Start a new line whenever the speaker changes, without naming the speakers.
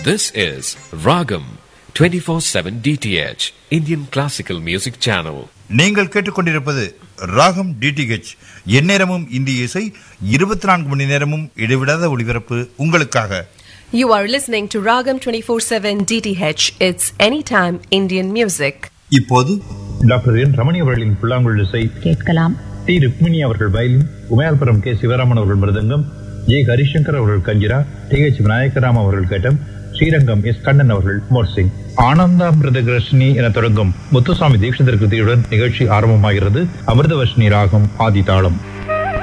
This is Ragam 24/7 DTH Indian Classical Music Channel.
நீங்கள் கேட்டுக்கொண்டிருப்பது ராகம் டிடிஹெச் எந்நேரமும் இந்திய இசை இருபத்தி நான்கு மணி நேரமும் இடைவிடாத ஒளிபரப்பு உங்களுக்காக
You are listening to Ragam 24/7 DTH. It's anytime Indian music.
இப்போது
டாக்டர் என் ரமணி அவர்களின் புல்லாங்குழல் இசை
கேட்கலாம்
டி ருக்மிணி அவர்கள் வயலின் உமையால்புரம் கே சிவராமன் அவர்கள் மிருதங்கம் ஜே ஹரிசங்கர் அவர்கள் கஞ்சிரா டி எச் விநாயகராம் அவர்கள் கேட்டம் ஸ்ரீரங்கம் எஸ் கண்ணன் அவர்கள் மோர்சிங் ஆனந்தாமிருத கிருஷ்ணி என தொடங்கும் முத்துசாமி தீட்சிதர் கிருதியுடன் நிகழ்ச்சி ஆரம்பமாகிறது அமிர்தவர்ஷினி ராகம் ஆதி தாளம்